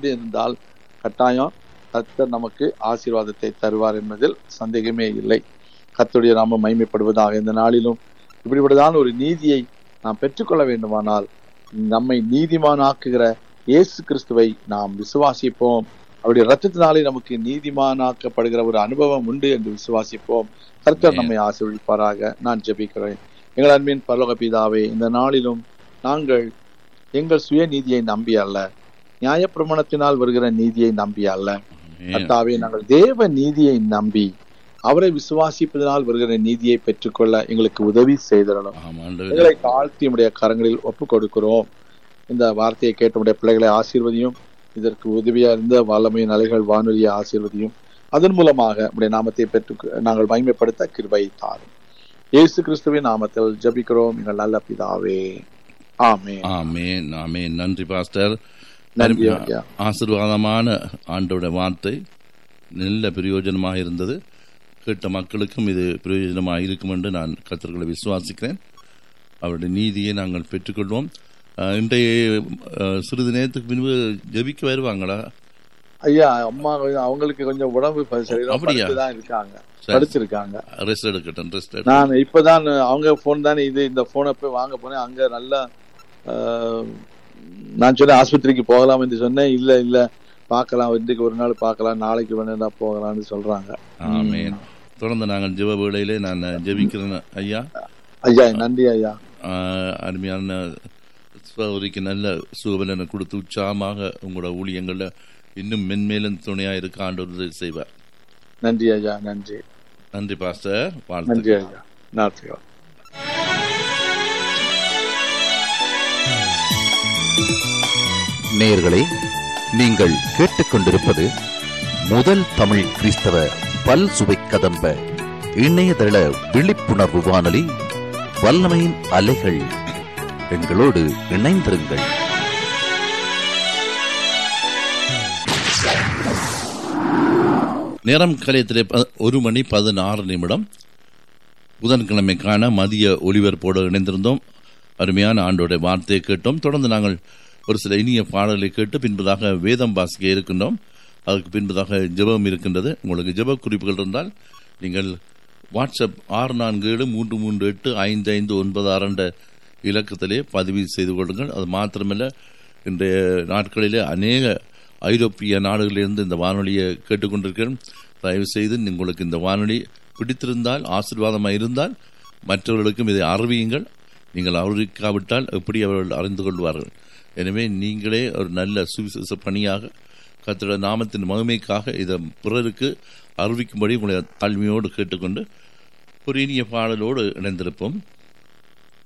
நம்பி இருந்தால் கட்டாயம் கர்த்தர் நமக்கு ஆசீர்வாதத்தை தருவார் என்பதில் சந்தேகமே இல்லை கர்த்தருடைய நாம மைமைப்படுவதாக இந்த நாளிலும் இப்படிப்பட்டதான ஒரு நீதியை நாம் பெற்றுக்கொள்ள வேண்டுமானால் நம்மை நீதிமானாக்குகிற இயேசு கிறிஸ்துவை நாம் விசுவாசிப்போம் அவருடைய ரத்தத்தினாலே நமக்கு நீதிமானாக்கப்படுகிற ஒரு அனுபவம் உண்டு என்று விசுவாசிப்போம் கர்த்தர் நம்மை ஆசீர்வதிப்பாராக நான் ஜெபிக்கிறேன் எங்கள் அன்பின் பரலோக பிதாவே இந்த நாளிலும் நாங்கள் எங்கள் சுய நீதியை நம்பி அல்ல நியாயப்பிரமாணத்தினால் வருகிற நீதியை நம்பி அல்ல கர்த்தாவே நாங்கள் தேவ நீதியை நம்பி அவரை விசுவாசிப்பதனால் வருகிற நீதியை பெற்றுக்கொள்ள எங்களுக்கு உதவி செய்திடணும் எங்களை தாழ்த்தி உடைய கரங்களில் ஒப்பு கொடுக்கிறோம் இந்த வார்த்தையை கேட்ட உடைய பிள்ளைகளை ஆசீர்வதியும் இதற்கு உதவியா இருந்த வல்லமை அலைகள் வானொலியை ஆசீர்வதியும் அதன் மூலமாக உடைய நாமத்தை பெற்று நாங்கள் மகிமைப்படுத்த கிருபை தாரும் இயேசு கிறிஸ்துவின் நாமத்தில் ஜபிக்கிறோம் எங்கள் நல்ல பிதாவே ஆமே ஆமேன் ஆமேன் நன்றி பாஸ்டர் நன்றி ஐயா ஆசீர்வாதமான ஆண்டோட வார்த்தை நல்ல பிரயோஜனமாக இருந்தது கேட்ட மக்களுக்கும் இது பிரயோஜனமாக இருக்கும் என்று நான் கத்தர்களை விசுவாசிக்கிறேன் அவருடைய நீதியை நாங்கள் பெற்றுக்கொள்வோம் அஹ், இன்றைய அஹ், சிறிது நேரத்துக்கு பின்பு ஜெபிக்க வருவாங்களா ஐயா அம்மா கொஞ்சம் அவங்களுக்கு கொஞ்சம் உடம்பு ப- சரியில்லை அப்படியா? தான் இருக்காங்க சரி. படிச்சிருக்காங்க ரெஸ்ட் எடுக்கட்டும் ரெஸ்ட் நான் இப்பதான் அவங்க போன் தானே இது இந்த போனை போய் வாங்க போனேன் அங்க நல்லா ஆஹ், நான் சொன்னேன் ஆஸ்பத்திரிக்கு போகலாம் என்று சொன்னேன் இல்ல இல்ல பார்க்கலாம் இன்றைக்கு ஒரு நாள் பார்க்கலாம் நாளைக்கு வேணா போகலாம்னு சொல்றாங்க ஆமேன் தொடர்ந்து நாங்கள் ஜெப வேளையிலே நான் ஜெபிக்கிறேன் ஐயா ஐயா நன்றி ஐயா ஆஹ், அருமையான சகோதரிக்கு நல்ல சுகபலனை கொடுத்து உற்சாகமாக உங்களோட ஊழியங்கள்ல இன்னும் மென்மேலும் துணையா இருக்க ஆண்டவர் உதவி செய்வார் நன்றி ஐயா நன்றி நன்றி பாஸ்டர் வாழ்த்து நன்றி ஐயா நாட்டுகள் நேயர்களே நீங்கள் கேட்டுக்கொண்டிருப்பது முதல் தமிழ் கிறிஸ்தவ பல் சுவை கதம்ப இணையதள விழிப்புணர்வு வானொலி வல்லமையின் அலைகள் எங்களோடு இணைந்திருங்கள் நேரம் கலையத்திலே ப- ஒரு மணி பதினாறு நிமிடம் புதன்கிழமைக்கான மதிய ஒளிபரப்போடு இணைந்திருந்தோம் அருமையான ஆண்டோட வார்த்தையை கேட்டோம் தொடர்ந்து நாங்கள் ஒரு சில இனிய பாடல்களை கேட்டு பின்பதாக வேதம் வாசிக்க இருக்கின்றோம் அதற்கு பின்பதாக ஜெபம் இருக்கின்றது உங்களுக்கு ஜெப குறிப்புகள் இருந்தால் நீங்கள் வாட்ஸ்அப் ஆறு நான்கு ஏழு மூன்று மூன்று எட்டு ஐந்து ஐந்து ஒன்பது ஆறு என்ற இலக்கத்திலே பதிவு செய்து கொள்ளுங்கள் அது மாத்திரமல்ல இன்றைய நாட்களிலே அநேக ஐரோப்பிய நாடுகளிலிருந்து இந்த வானொலியை கேட்டுக்கொண்டிருக்கிறேன் தயவு செய்து உங்களுக்கு இந்த வானொலி பிடித்திருந்தால் ஆசீர்வாதமாக இருந்தால் மற்றவர்களுக்கும் இதை அறிவியுங்கள் நீங்கள் அறிவிக்காவிட்டால் எப்படி அவர்கள் அறிந்து கொள்வார்கள் எனவே நீங்களே ஒரு நல்ல சுவிசேஷ பணியாக கர்த்தருடைய நாமத்தின் மகிமைக்காக இதை பிறருக்கு அறிவிக்கும்படி உங்களை தாழ்மையோடு கேட்டுக்கொண்டு ஒரு இனிய பாடலோடு இணைந்திருப்போம்